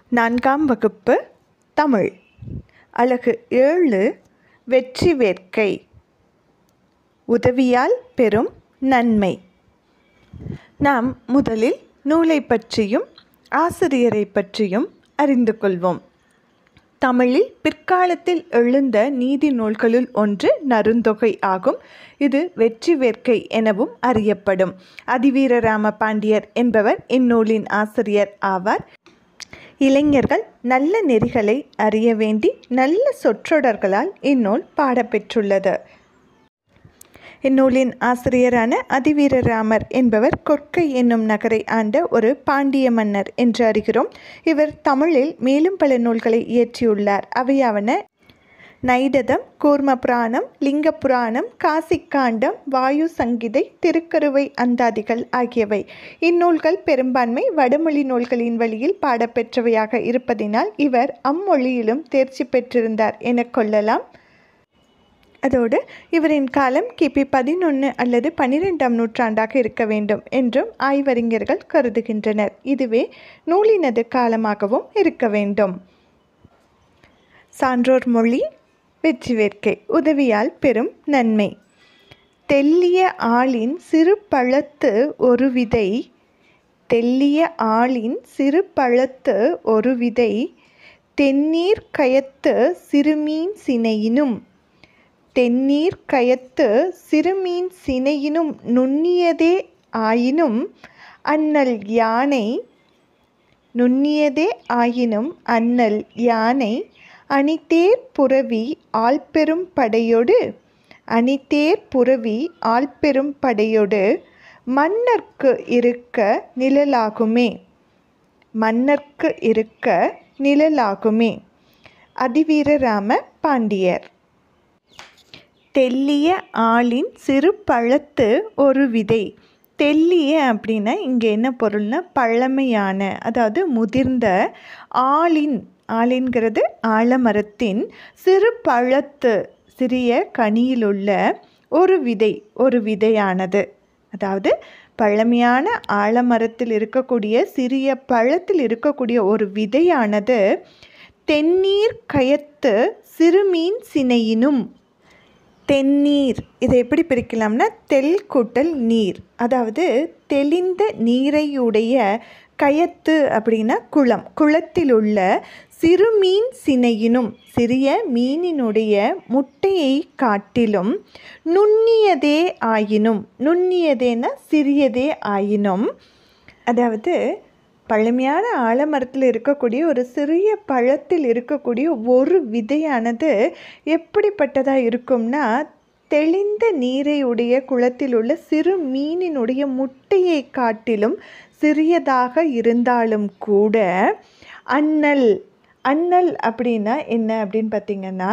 நான்காம் வகுப்பு தமிழ் அழகு ஏழு வெற்றி வேர்க்கை உதவியால் பெறும் நன்மை நாம் முதலில் நூலை பற்றியும் ஆசிரியரை பற்றியும் அறிந்து கொள்வோம் தமிழில் பிற்காலத்தில் எழுந்த நீதி நூல்களுள் ஒன்று நருந்தொகை ஆகும் இது வெற்றி வேர்க்கை எனவும் அறியப்படும் அதிவீரராம பாண்டியர் என்பவர் இந்நூலின் ஆசிரியர் ஆவார் இளைஞர்கள் நல்ல நெறிகளை அறிய வேண்டி நல்ல சொற்றொடர்களால் இந்நூல் பாடப்பெற்றுள்ளது இந்நூலின் ஆசிரியரான அதிவீரராமர் என்பவர் கொற்கை என்னும் நகரை ஆண்ட ஒரு பாண்டிய மன்னர் என்று அறிகிறோம் இவர் தமிழில் மேலும் பல நூல்களை இயற்றியுள்ளார் அவையாவன நைடதம் கூர்ம புராணம் லிங்க புராணம் காசிக்காண்டம் வாயு சங்கிதை திருக்கருவை அந்தாதிகள் ஆகியவை இந்நூல்கள் பெரும்பான்மை வடமொழி நூல்களின் வழியில் பாடப்பெற்றவையாக இருப்பதினால் இவர் அம்மொழியிலும் தேர்ச்சி பெற்றிருந்தார் என கொள்ளலாம் அதோடு இவரின் காலம் கிபி பதினொன்று அல்லது பன்னிரெண்டாம் நூற்றாண்டாக இருக்க வேண்டும் என்றும் ஆய்வறிஞர்கள் கருதுகின்றனர் இதுவே நூலினது காலமாகவும் இருக்க வேண்டும் சான்றோர் மொழி வெற்றி வேர்க்கை உதவியால் பெறும் நன்மை தெல்லிய ஆளின் சிறு பழத்து ஒரு விதை தெல்லிய ஆளின் சிறு பழத்து ஒரு விதை தென்னீர் கயத்து சிறுமீன் சினையினும் தென்னீர் கயத்து சிறுமீன் சினையினும் நுண்ணியதே ஆயினும் அண்ணல் யானை நுண்ணியதே ஆயினும் அண்ணல் யானை அணிதேர் புரவி ஆள்பெரும் படையொடு அணிதேர் புரவி ஆள்பெரும் படையொடு மன்னர்க்கு இருக்க நிழலாகுமே மன்னர்க்கு இருக்க நிழலாகுமே அதிவீரராம பாண்டியர் தெல்லிய ஆளின் சிறு பழத்து ஒரு விதை தெல்லிய அப்படின்னா இங்கே என்ன பொருள்னா பழமையான அதாவது முதிர்ந்த ஆளின் ஆளின்கிறது ஆலமரத்தின் சிறு பழத்து சிறிய கனியிலுள்ள ஒரு விதை ஒரு விதையானது அதாவது பழமையான ஆலமரத்தில் இருக்கக்கூடிய சிறிய பழத்தில் இருக்கக்கூடிய ஒரு விதையானது தென்னீர் கயத்து சிறுமீன் சினையினும் தென்னீர் இதை எப்படி பிரிக்கலாம்னா தெல் கூட்டல் நீர் அதாவது தெளிந்த நீரையுடைய கயத்து அப்படின்னா குளம் குளத்தில் உள்ள சிறு மீன் சினையினும் சிறிய மீனினுடைய முட்டையை காட்டிலும் நுண்ணியதே ஆயினும் நுண்ணியதேன சிறியதே ஆயினும் அதாவது பழமையான ஆலமரத்தில் இருக்கக்கூடிய ஒரு சிறிய பழத்தில் இருக்கக்கூடிய ஒரு விதையானது எப்படிப்பட்டதாக இருக்கும்னா தெளிந்த நீரை உடைய குளத்தில் உள்ள சிறு மீனினுடைய முட்டையை காட்டிலும் சிறியதாக இருந்தாலும் கூட அண்ணல் அண்ணல் அப்படின்னா என்ன அப்படின்னு பார்த்திங்கன்னா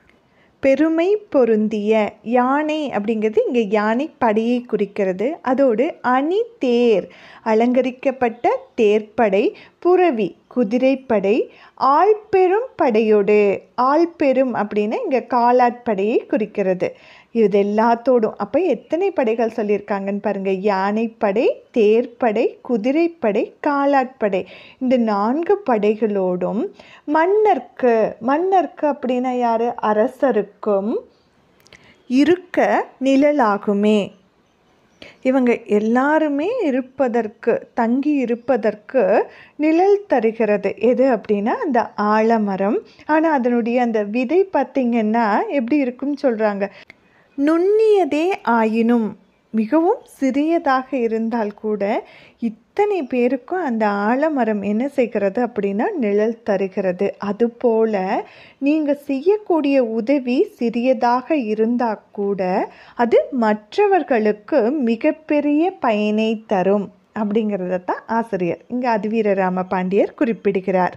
பெருமை பொருந்திய யானை அப்படிங்கிறது இங்கே யானை படையை குறிக்கிறது அதோடு அணி தேர் அலங்கரிக்கப்பட்ட தேர்ப்படை புறவி குதிரைப்படை ஆள்பெரும் படையோடு ஆள்பெரும் அப்படின்னா இங்கே காலாட்படையை குறிக்கிறது இது எல்லாத்தோடும் அப்போ எத்தனை படைகள் சொல்லியிருக்காங்கன்னு பாருங்கள் யானைப்படை தேர்ப்படை குதிரைப்படை காலாட்படை இந்த நான்கு படைகளோடும் மன்னர்க்கு மன்னர்க்கு அப்படின்னா யார் அரசருக்கும் இருக்க நிழலாகுமே இவங்க எல்லாருமே இருப்பதற்கு தங்கி இருப்பதற்கு நிழல் தருகிறது எது அப்படின்னா அந்த ஆலமரம் ஆனால் அதனுடைய அந்த விதை பார்த்திங்கன்னா எப்படி இருக்குன்னு சொல்கிறாங்க நுண்ணியதே ஆயினும் மிகவும் சிறியதாக இருந்தால் கூட இத்தனை பேருக்கும் அந்த ஆலமரம் என்ன செய்கிறது அப்படின்னா நிழல் தருகிறது அதுபோல் நீங்கள் செய்யக்கூடிய உதவி சிறியதாக இருந்தால் கூட அது மற்றவர்களுக்கு மிகப்பெரிய பயனை தரும் அப்படிங்கிறத தான் ஆசிரியர் இங்கே அதிவீரராம பாண்டியர் குறிப்பிடுகிறார்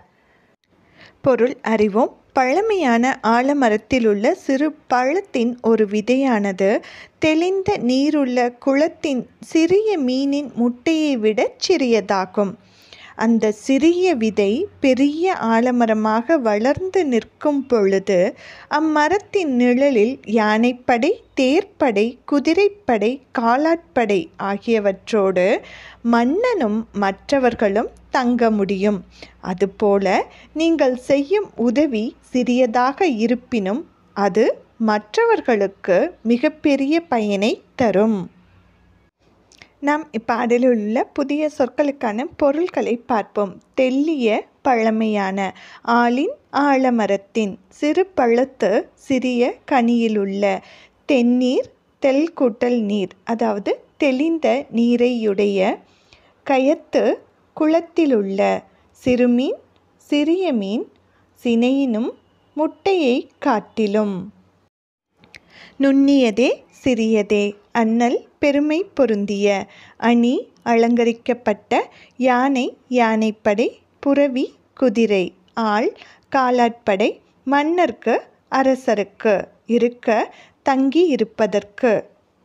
பொருள் அறிவோம் பழமையான ஆலமரத்தில் உள்ள சிறு பழத்தின் ஒரு விதையானது தெளிந்த நீருள்ள குளத்தின் சிறிய மீனின் முட்டையை விட சிறியதாகும் அந்த சிறிய விதை பெரிய ஆலமரமாக வளர்ந்து நிற்கும் பொழுது அம்மரத்தின் நிழலில் யானைப்படை தேர்ப்படை குதிரைப்படை காலாட்படை ஆகியவற்றோடு மன்னனும் மற்றவர்களும் தங்க முடியும் அதுபோல நீங்கள் செய்யும் உதவி சிறியதாக இருப்பினும் அது மற்றவர்களுக்கு மிகப்பெரிய பயனை தரும் நாம் இப்பாடலில் உள்ள புதிய சொற்களுக்கான பொருள்களை பார்ப்போம் தெல்லிய பழமையான ஆளின் ஆலமரத்தின் சிறு பழத்து சிறிய கனியிலுள்ள தென்னீர் தெல் கூட்டல் நீர் அதாவது தெளிந்த நீரையுடைய கயத்து குளத்திலுள்ள சிறுமீன் சிறிய மீன் சினையினும் முட்டையை காட்டிலும் நுண்ணியதே சிறியதே அண்ணல் பெருமை பொருந்திய அணி அலங்கரிக்கப்பட்ட யானை யானைப்படை புறவி குதிரை ஆள் காலாட்படை மன்னர்க்கு அரசருக்கு இருக்க தங்கி இருப்பதற்கு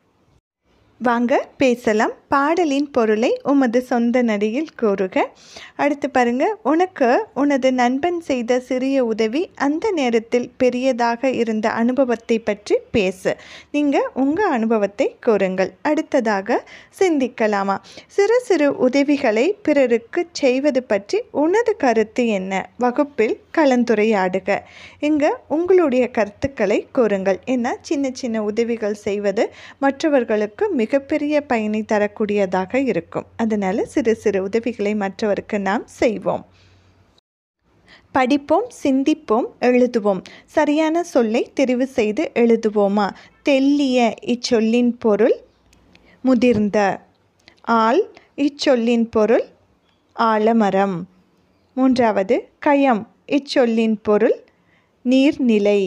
வாங்க பேசலாம் பாடலின் பொருளை உமது சொந்த நடையில் கூறுக அடுத்து பாருங்க உனக்கு உனது நண்பன் செய்த சிறிய உதவி அந்த நேரத்தில் பெரியதாக இருந்த அனுபவத்தை பற்றி பேசு நீங்கள் உங்கள் அனுபவத்தை கூறுங்கள் அடுத்ததாக சிந்திக்கலாமா சிறு சிறு உதவிகளை பிறருக்கு செய்வது பற்றி உனது கருத்து என்ன வகுப்பில் கலந்துரையாடுக இங்கே உங்களுடைய கருத்துக்களை கூறுங்கள் ஏன்னா சின்ன சின்ன உதவிகள் செய்வது மற்றவர்களுக்கு மிகப்பெரிய பயனை தரக்கூடியதாக இருக்கும் அதனால் சிறு சிறு உதவிகளை மற்றவருக்கு நாம் செய்வோம் படிப்போம் சிந்திப்போம் எழுதுவோம் சரியான சொல்லை தெரிவு செய்து எழுதுவோமா தெல்லிய இச்சொல்லின் பொருள் முதிர்ந்த ஆள் இச்சொல்லின் பொருள் ஆலமரம் மூன்றாவது கயம் இச்சொல்லின் பொருள் நீர்நிலை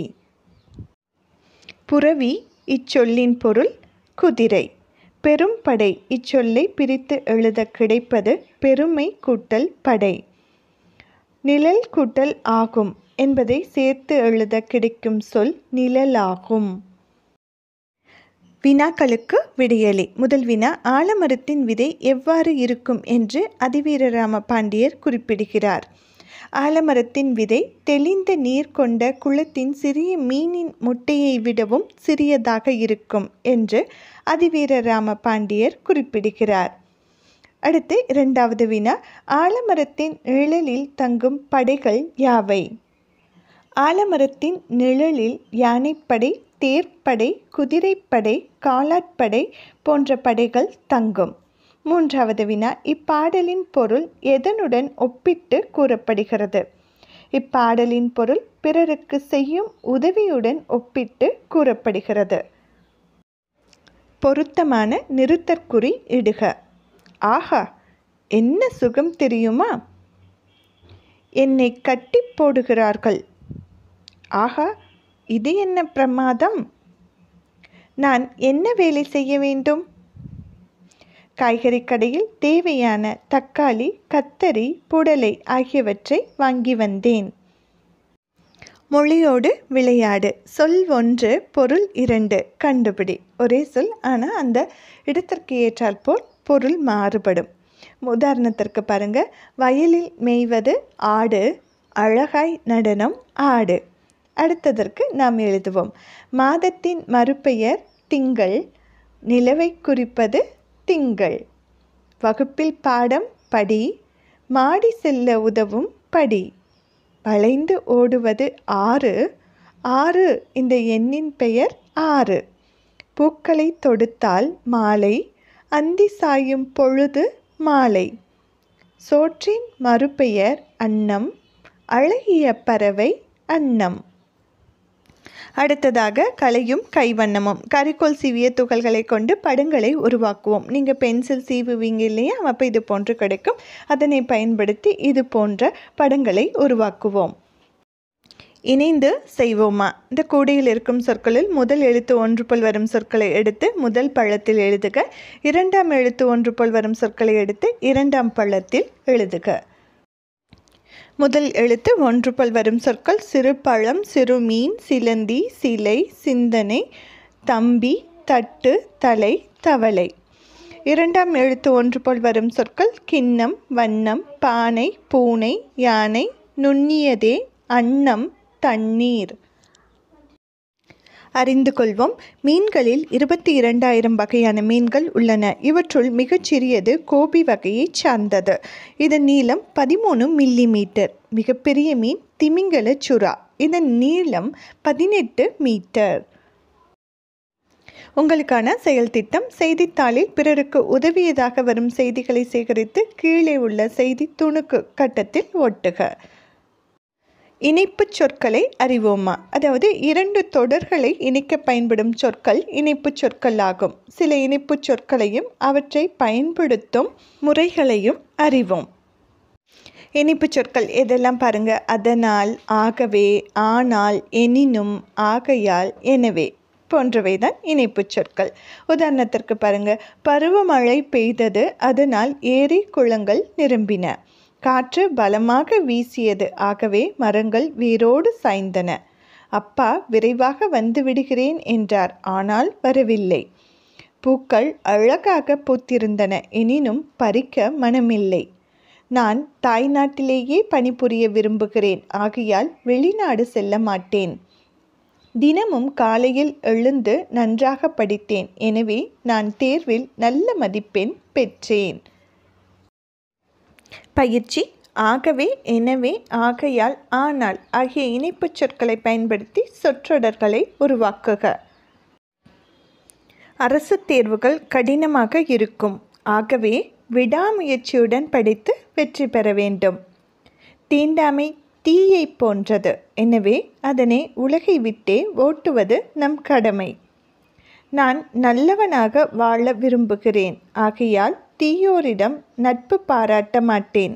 புறவி இச்சொல்லின் பொருள் குதிரை பெரும்படை இச்சொல்லை பிரித்து எழுத கிடைப்பது பெருமை கூட்டல் படை நிழல் கூட்டல் ஆகும் என்பதை சேர்த்து எழுத கிடைக்கும் சொல் நிழலாகும் வினாக்களுக்கு விடியலி முதல் வினா ஆலமரத்தின் விதை எவ்வாறு இருக்கும் என்று அதிவீரராம பாண்டியர் குறிப்பிடுகிறார் ஆலமரத்தின் விதை தெளிந்த நீர் கொண்ட குளத்தின் சிறிய மீனின் முட்டையை விடவும் சிறியதாக இருக்கும் என்று அதிவீரராம பாண்டியர் குறிப்பிடுகிறார் அடுத்து இரண்டாவது வினா ஆலமரத்தின் நிழலில் தங்கும் படைகள் யாவை ஆலமரத்தின் நிழலில் யானைப்படை தேர்ப்படை குதிரைப்படை காலாட்படை போன்ற படைகள் தங்கும் மூன்றாவது வினா இப்பாடலின் பொருள் எதனுடன் ஒப்பிட்டு கூறப்படுகிறது இப்பாடலின் பொருள் பிறருக்கு செய்யும் உதவியுடன் ஒப்பிட்டு கூறப்படுகிறது பொருத்தமான நிறுத்தற்குறி இடுக ஆஹா என்ன சுகம் தெரியுமா என்னை கட்டி போடுகிறார்கள் ஆஹா இது என்ன பிரமாதம் நான் என்ன வேலை செய்ய வேண்டும் காய்கறி கடையில் தேவையான தக்காளி கத்தரி புடலை ஆகியவற்றை வாங்கி வந்தேன் மொழியோடு விளையாடு சொல் ஒன்று பொருள் இரண்டு கண்டுபிடி ஒரே சொல் ஆனால் அந்த இடத்திற்கு ஏற்றால் போல் பொருள் மாறுபடும் உதாரணத்திற்கு பாருங்க வயலில் மேய்வது ஆடு அழகாய் நடனம் ஆடு அடுத்ததற்கு நாம் எழுதுவோம் மாதத்தின் மறுபெயர் திங்கள் நிலவை குறிப்பது திங்கள் வகுப்பில் பாடம் படி மாடி செல்ல உதவும் படி வளைந்து ஓடுவது ஆறு ஆறு இந்த எண்ணின் பெயர் ஆறு பூக்களை தொடுத்தால் மாலை அந்தி சாயும் பொழுது மாலை சோற்றின் மறுபெயர் அன்னம் அழகிய பறவை அன்னம் அடுத்ததாக கலையும் கைவண்ணமும் கரிக்கோல் சீவிய துகள்களை கொண்டு படங்களை உருவாக்குவோம் நீங்கள் பென்சில் சீவுவீங்க இல்லையா அப்போ இது போன்று கிடைக்கும் அதனை பயன்படுத்தி இது போன்ற படங்களை உருவாக்குவோம் இணைந்து செய்வோமா இந்த கூடையில் இருக்கும் சொற்களில் முதல் எழுத்து ஒன்று போல் வரும் சொற்களை எடுத்து முதல் பள்ளத்தில் எழுதுக இரண்டாம் எழுத்து ஒன்று போல் வரும் சொற்களை எடுத்து இரண்டாம் பள்ளத்தில் எழுதுக முதல் எழுத்து ஒன்று போல் வரும் சொற்கள் சிறு பழம் சிறு மீன் சிலந்தி சிலை சிந்தனை தம்பி தட்டு தலை தவளை இரண்டாம் எழுத்து ஒன்று போல் வரும் சொற்கள் கிண்ணம் வண்ணம் பானை பூனை யானை நுண்ணியதே அன்னம் தண்ணீர் அறிந்து கொள்வோம் மீன்களில் இருபத்தி இரண்டாயிரம் வகையான மீன்கள் உள்ளன இவற்றுள் மிகச்சிறியது கோபி வகையைச் சார்ந்தது இதன் நீளம் பதிமூணு மில்லி மீட்டர் மிகப்பெரிய மீன் திமிங்கல சுறா இதன் நீளம் பதினெட்டு மீட்டர் உங்களுக்கான செயல் திட்டம் செய்தித்தாளில் பிறருக்கு உதவியதாக வரும் செய்திகளை சேகரித்து கீழே உள்ள செய்தி துணுக்கு கட்டத்தில் ஒட்டுக இணைப்புச் சொற்களை அறிவோமா அதாவது இரண்டு தொடர்களை இணைக்க பயன்படும் சொற்கள் இணைப்புச் சொற்கள் ஆகும் சில இணைப்புச் சொற்களையும் அவற்றை பயன்படுத்தும் முறைகளையும் அறிவோம் இணைப்புச் சொற்கள் எதெல்லாம் பாருங்க அதனால் ஆகவே ஆனால் எனினும் ஆகையால் எனவே போன்றவை தான் இணைப்புச் சொற்கள் உதாரணத்திற்கு பாருங்க பருவமழை பெய்தது அதனால் ஏரி குளங்கள் நிரம்பின காற்று பலமாக வீசியது ஆகவே மரங்கள் வேரோடு சாய்ந்தன அப்பா விரைவாக வந்து விடுகிறேன் என்றார் ஆனால் வரவில்லை பூக்கள் அழகாக பூத்திருந்தன எனினும் பறிக்க மனமில்லை நான் தாய்நாட்டிலேயே பணிபுரிய விரும்புகிறேன் ஆகையால் வெளிநாடு செல்ல மாட்டேன் தினமும் காலையில் எழுந்து நன்றாக படித்தேன் எனவே நான் தேர்வில் நல்ல மதிப்பெண் பெற்றேன் பயிற்சி ஆகவே எனவே ஆகையால் ஆனால் ஆகிய இணைப்புச் சொற்களை பயன்படுத்தி சொற்றொடர்களை உருவாக்குக அரசு தேர்வுகள் கடினமாக இருக்கும் ஆகவே விடாமுயற்சியுடன் படித்து வெற்றி பெற வேண்டும் தீண்டாமை தீயை போன்றது எனவே அதனை உலகை விட்டே ஓட்டுவது நம் கடமை நான் நல்லவனாக வாழ விரும்புகிறேன் ஆகையால் தீயோரிடம் நட்பு பாராட்ட மாட்டேன்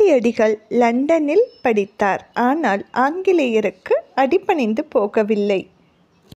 காந்தியடிகள் லண்டனில் படித்தார் ஆனால் ஆங்கிலேயருக்கு அடிபணிந்து போகவில்லை